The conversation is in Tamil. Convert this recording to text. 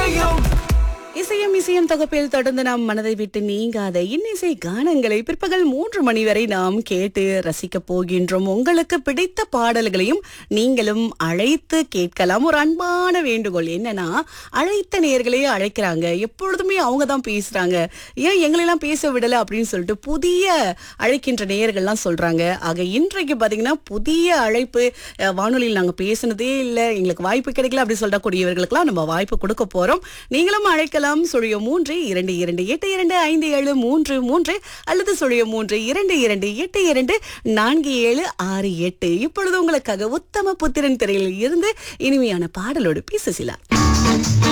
இசையும் இசையும் இசையும் தொகுப்பில் தொடர்ந்து நாம் மனதை விட்டு நீங்காத இன்னிசை கானங்களை பிற்பகல் மூன்று மணி வரை நாம் கேட்டு ரசிக்க போகின்றோம் உங்களுக்கு பிடித்த பாடல்களையும் நீங்களும் அழைத்து கேட்கலாம் ஒரு அன்பான வேண்டுகோள் என்னன்னா அழைத்த நேர்களே அழைக்கிறாங்க எப்பொழுதுமே அவங்க தான் பேசுறாங்க ஏன் எங்களெல்லாம் பேச விடல அப்படின்னு சொல்லிட்டு புதிய அழைக்கின்ற நேயர்கள்லாம் சொல்றாங்க ஆக இன்றைக்கு பாத்தீங்கன்னா புதிய அழைப்பு அஹ், வானொலியில் நாங்க பேசினதே இல்லை எங்களுக்கு வாய்ப்பு கிடைக்கல அப்படி சொல்லக்கூடியவர்களுக்கெல்லாம் நம்ம வாய்ப்பு கொடுக்க போறோம் நீங்களும் அழைக்கலாம் சுழிய மூன்று இரண்டு இரண்டு எட்டு இரண்டு ஐந்து ஏழு மூன்று மூன்று அல்லது சுழிய மூன்று இரண்டு இரண்டு எட்டு இரண்டு நான்கு ஏழு ஆறு எட்டு இப்பொழுது உங்களுக்காக உத்தம புத்திரன் திரையில் இருந்து இனிமையான பாடலோடு பேசுகிறார்